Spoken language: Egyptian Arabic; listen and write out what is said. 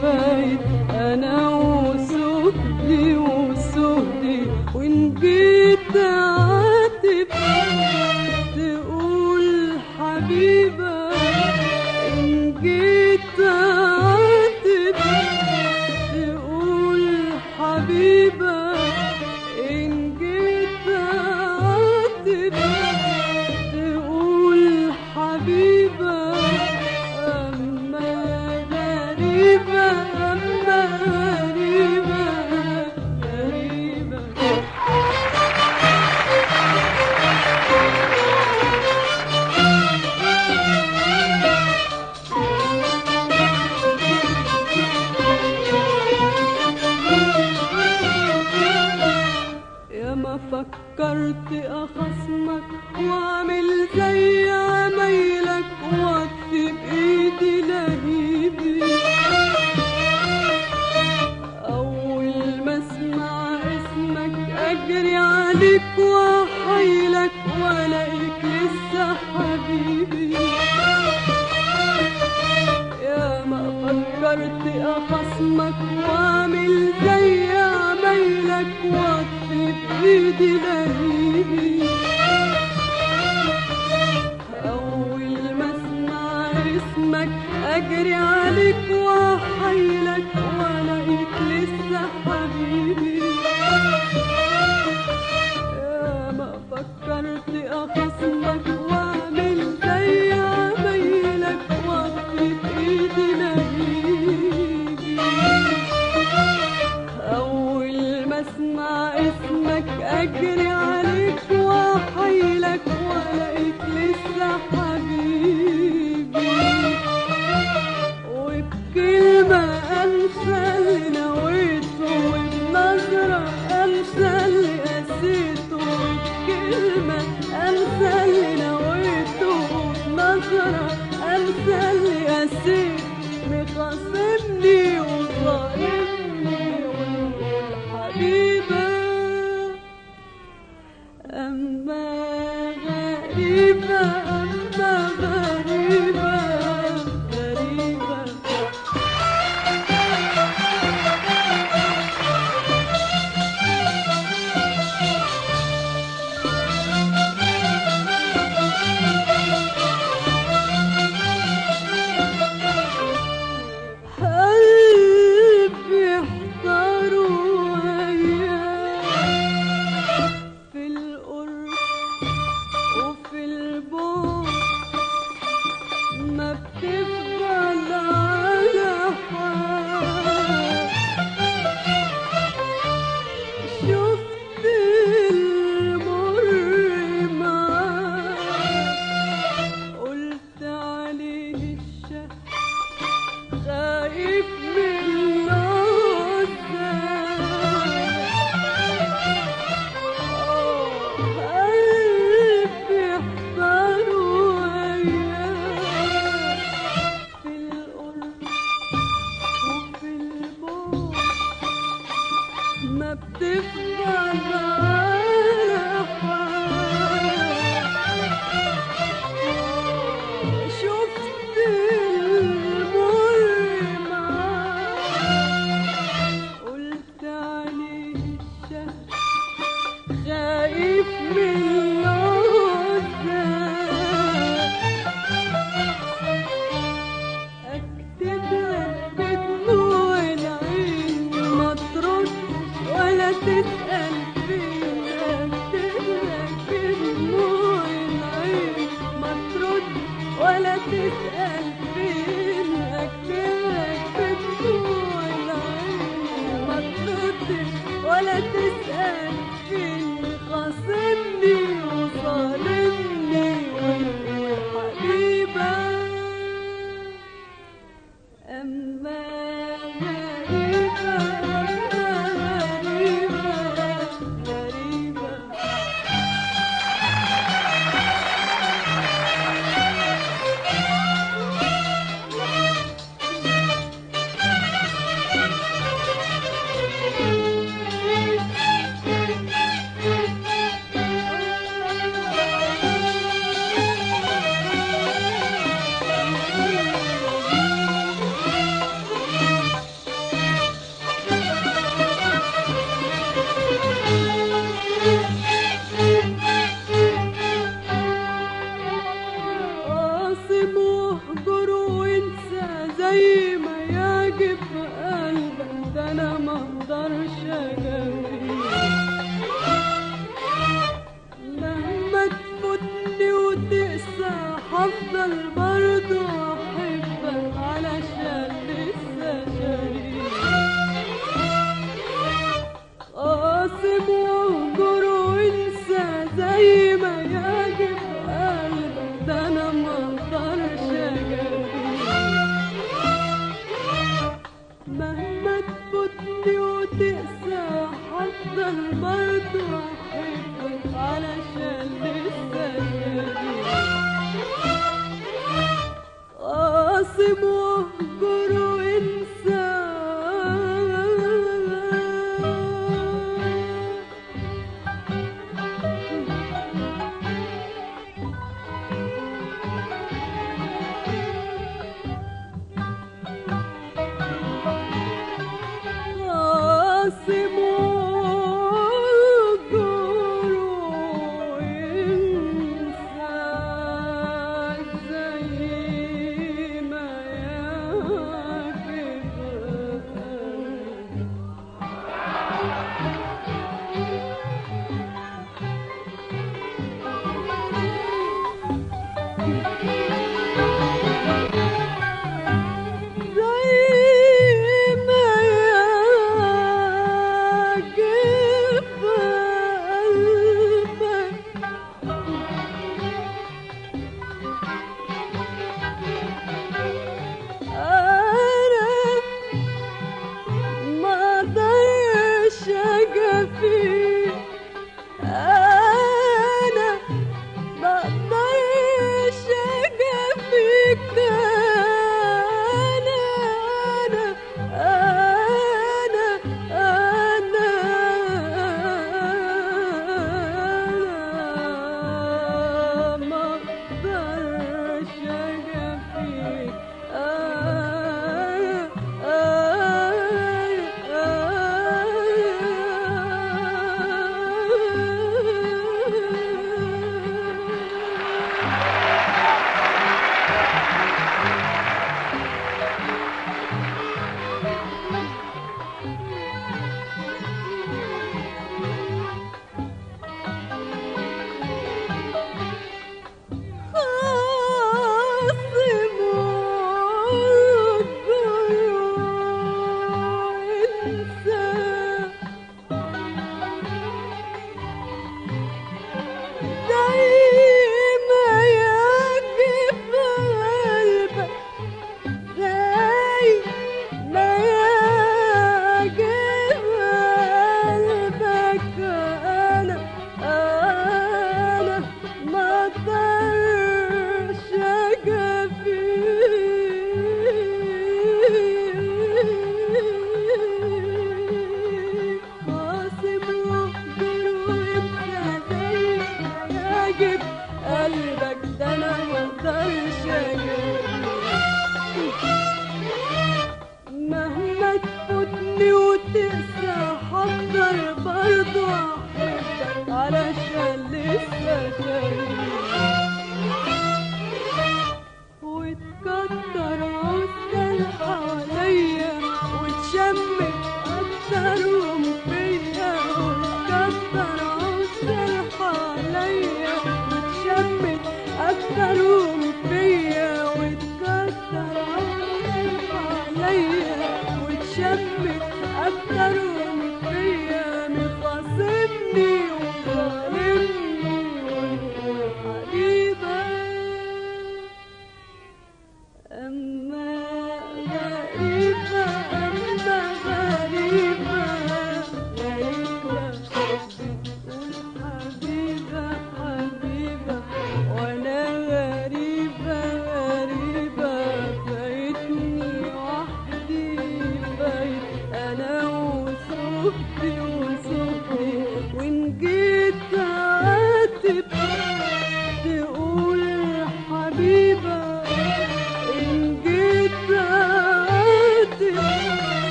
فايت انا وسهدي وسهدي وان جيت عاتب تقول حبيبة ان جيت عاتب تقول حبيبة إن جيت عاتب تقول حبيبة أما غريبة أما غريبة غريبة يا ما فكرت اخصمك واعمل زي عمايلك واطفي بايدي لهيبي اول ما اسمع اسمك اجري عليك واحايلك والاقيك لسه حبيبي يا ما فكرت اخصمك واعمل زي عمايلك واطفي بايدي لهيبي اول ما اسمع اسمك اجري عليك واحايلك والاقيك لسه حبيبي يا ما فكرت اخصمك واعمل زي عمايلك واطفي بايدي لهيبي اول ما اسمع اسمك اجري عليك واحايلك والاقيك لسه حبيبي وبكلمة انسى اللي نويته وبنظرة انسى اللي قسيته وبكلمة انسى اللي نويته وبنظرة انسى اللي قسيته مخاصمني وظالمني ونقول حبيبة أما غريبة أما غريبة غريبة قلبي احتار وياك في القرب وفي البعد ما بتفضل على حال شفت المر معاك قلت عليه الشك خايف من قلبي احضر وياك في القرب وفي البعد ما بتفضل على حال شفت المر معاك قلت عليه الشهر خايف من العذاب اكتب لك بدموع العين ما ترد ولا تسأل فيا اكتب لك بدموع العين ما ترد ولا تسأل فيا اكتب لك بدموع العين ما ترد ولا تسأل فيا خاصمني وظالمني ونقول حبيبة أما غريبة أما غريبة غريبة ده انا ما اقدرش اجاريك مهما تفوتني وتقسى هفضل برضه احبك علشان لسه شريك قاسم واهجر وانسى زي ما يعجب قلبك ده انا ما اقدرش اجاريك مهما تفوتني وتقسى هفضل برضه احبك علشان لسه شريك قاسم واهجر وانسى قاسم واهجر وانسى زي ما يعجبك زي ما يعجب قلبك أنا ما أقدرش أجافيك أنا ما أقدرش أجافيك أنا أنا أنا أنا ما أقدرش أجافيك أنا خاصم وانسى زي ما يعجب قلبك زي ما يعجب قلبك أنا أنا ما أقدرش أجافيك قاسم واهجر وانسى زي ما يعجب قلبك ده أنا ما أقدرش أجافيك مهما تفوتني وتقسى هفضل برضه احبك علشان لسه شايف وتكتر عزل حواليا وتشمت اكترهم فيا وتكتر عزل حواليا وتشمت اكترهم فيا وتكتر عزل حواليا وتشمت اكترهم